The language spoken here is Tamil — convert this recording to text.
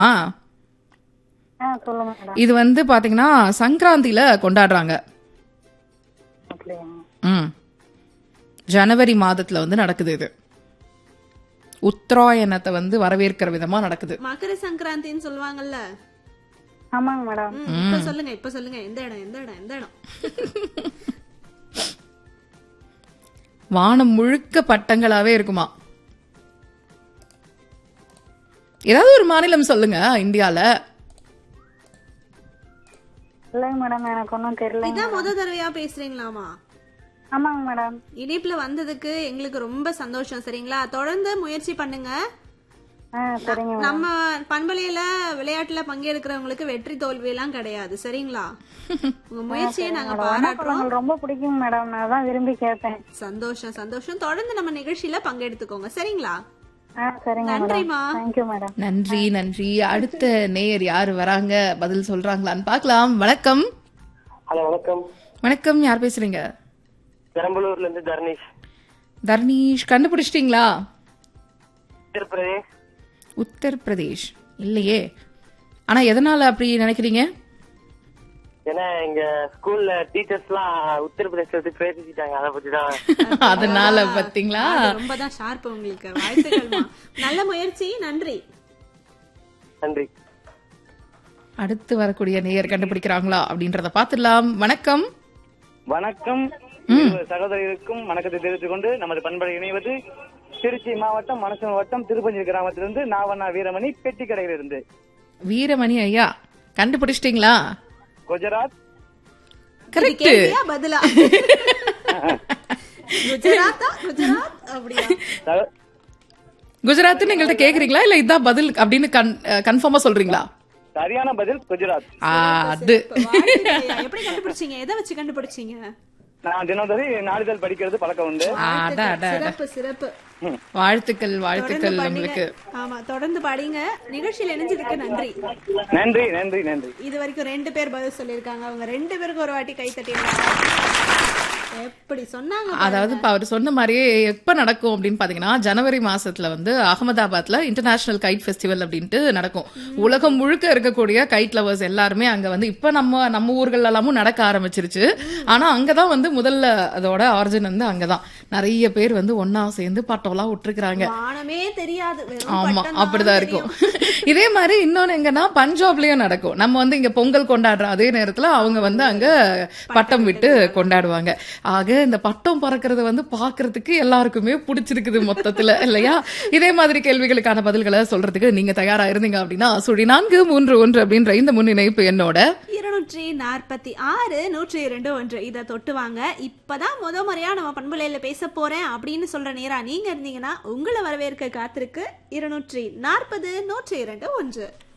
ஆ ஆ சொல்லுங்க மேடம் இது வந்து பாத்தீங்கன்னா சங்கராந்தியில கொண்டாடுறாங்க அப்படியா ம் ஜனவரி மாதத்துல வந்து நடக்குது இது உத்தராயணத்தை வந்து வரவேற்கிற விதமா நடக்குது மகர சங்கராந்தின்னு சொல்லுவாங்கல்ல ஆமாங்க மேடம் ம், இப்ப சொல்லுங்க இப்ப சொல்லுங்க எந்த இடம் எந்த இடம் எந்த இடம் வானம் முழுக்க பட்டங்களாவே இருக்குமா ஏதாவது ஒரு மாநிலம் சொல்லுங்க இந்தியால இல்லைங்க மேடம் எனக்கு ஒன்றும் தெரியல இதான் முத தடவையா பேசுறீங்களாமா ஆமாங்க மேடம் இணைப்புல வந்ததுக்கு எங்களுக்கு ரொம்ப சந்தோஷம் சரிங்களா தொடர்ந்து முயற்சி பண்ணுங்க ஆ சரிங்க மேடம் நம்ம பண்பலையில விளையாட்டுல பங்கேற்கிறவங்களுக்கு வெற்றி தோல்வி எல்லாம் கிடையாது சரிங்களா உங்க முயற்சியை நாங்க பாராட்டுறோம் பழங்கள் ரொம்ப பிடிக்கும் மேடம் நான் தான் விரும்பி கேட்பேன் சந்தோஷம் சந்தோஷம் தொடர்ந்து நம்ம நிகழ்ச்சியில பங்கெடுத்துக்கோங்க சரிங்களா ஆ சரிங்க மேடம் நன்றிமா தேங்க்யூ மேடம் நன்றி நன்றி அடுத்த நேயர் யாரு வராங்க பதில் சொல்றாங்களான்னு பார்க்கலாம் வணக்கம் ஹலோ வணக்கம் வணக்கம் யார் பேசுறீங்க பெரம்பலூர்ல இருந்து தர்ணீஷ் தர்ணீஷ் கண்டுபிடிச்சிட்டீங்களா உத்தரப்பிரதேஷ் உத்தரப்பிரதேஷ் இல்லையே ஆனா எதனால அப்படி நினைக்கிறீங்க ஏன்னா எங்க ஸ்கூல்ல டீச்சர்ஸ் எல்லாம் உத்தரப்பிரதேச பத்தி பேசிட்டாங்க அதை பத்தி தான் அதனால பாத்தீங்களா அது ரொம்ப தான் ஷார்ப் உங்களுக்கு வாழ்த்துக்கள்மா நல்ல முயற்சி நன்றி நன்றி அடுத்து வரக்கூடிய நேயர் கண்டுபிடிக்கிறாங்களா அப்படின்றத பாத்துடலாம் வணக்கம் வணக்கம் சகோதரிகளுக்கும் வணக்கத்தை தெரிவித்துக் கொண்டு நமது பண்பலை இணைவது திருச்சி மாவட்டம் மனசு வட்டம் திருப்பஞ்சி கிராமத்திலிருந்து நாவண்ணா வீரமணி பெட்டி கடையிலிருந்து வீரமணி ஐயா கண்டுபிடிச்சிட்டீங்களா குஜராத் இது கரெக்ட் கேள்வியா பதிலா குஜராத்தா குஜராத் அப்படியா சகோ- குஜராத்னு எங்கள்கிட்ட கேக்குறீங்களா இல்ல இதான் பதில் அப்படின்னு கன்ஃபார்மா சொல்றீங்களா சரியான பதில் குஜராத் ஆ, அது வாழ்த்துக்கள்யா. எப்படி கண்டுபிடிச்சீங்க எதை வச்சு கண்டுபிடிச்சீங்க நான் தினசரி நாளிதழ் படிக்கிறது பழக்கம் உண்டு அட, அட, அட. சிறப்பு சிறப்பு வாழ்த்துக்கள் தொடர்ந்து வாழ்த்துக்கள் படிங்க உங்களுக்கு ஆமா தொடர்ந்து படிங்க நிகழ்ச்சியில இணைஞ்சதுக்கு நன்றி நன்றி நன்றி நன்றி இது வரைக்கும் ரெண்டு பேர் பதில் சொல்லியிருக்காங்க அவங்க ரெண்டு பேருக்கு ஒரு வாட்டி கை தட்டி எப்படி சொன்னாங்க பாருங்க. அதாவது இப்ப அவர் சொன்ன மாதிரியே எப்ப நடக்கும் அப்படின்னு பாத்தீங்கன்னா ஜனவரி மாசத்துல வந்து அகமதாபாத்ல இன்டர்நேஷனல் கைட் ஃபெஸ்டிவல் அப்படின்ட்டு நடக்கும் உலகம் முழுக்க இருக்கக்கூடிய கைட் லவர்ஸ் எல்லாருமே அங்க வந்து இப்ப நம்ம நம்ம ஊர்கள் எல்லாமும் நடக்க ஆரம்பிச்சிருச்சு ஆனா அங்கதான் வந்து முதல்ல அதோட ஆரிஜின் வந்து அங்கதான் நிறைய பேர் வந்து ஒன்னா சேர்ந்து பட்டம்லாம் விட்டுருக்காங்க வானமே தெரியாது வெறும் ஆமா பட்டம் தான் அப்படிதான் இருக்கும் இதே மாதிரி இன்னொன்னு எங்கன்னா பஞ்சாப்லயும் நடக்கும் நம்ம வந்து இங்க பொங்கல் கொண்டாடுற அதே நேரத்துல அவங்க வந்து அங்க பட்டம் விட்டு கொண்டாடுவாங்க ஆக இந்த பட்டம் பறக்கிறது வந்து பாக்குறதுக்கு எல்லாருக்குமே பிடிச்சிருக்குது மொத்தத்துல இல்லையா இதே மாதிரி கேள்விகளுக்கான பதில்களை சொல்றதுக்கு நீங்க தயாரா இருந்தீங்க அப்படின்னா சுழி நான்கு மூன்று ஒன்று அப்படின்ற இந்த முன்னிணைப்பு என்னோட இருநூற்றி நாற்பத்தி ஆறு நூற்றி இரண்டு ஒன்று இதை தொட்டு வாங்க இப்பதான் முத முறையா நம்ம பண்புலையில பேச போறேன் அப்படின்னு சொல்ற நேரா நீங்க இருந்தீங்கன்னா உங்களை வரவேற்க காத்திருக்கு இருநூற்றி நாற்பது நூற்றி இரண்டு ஒன்று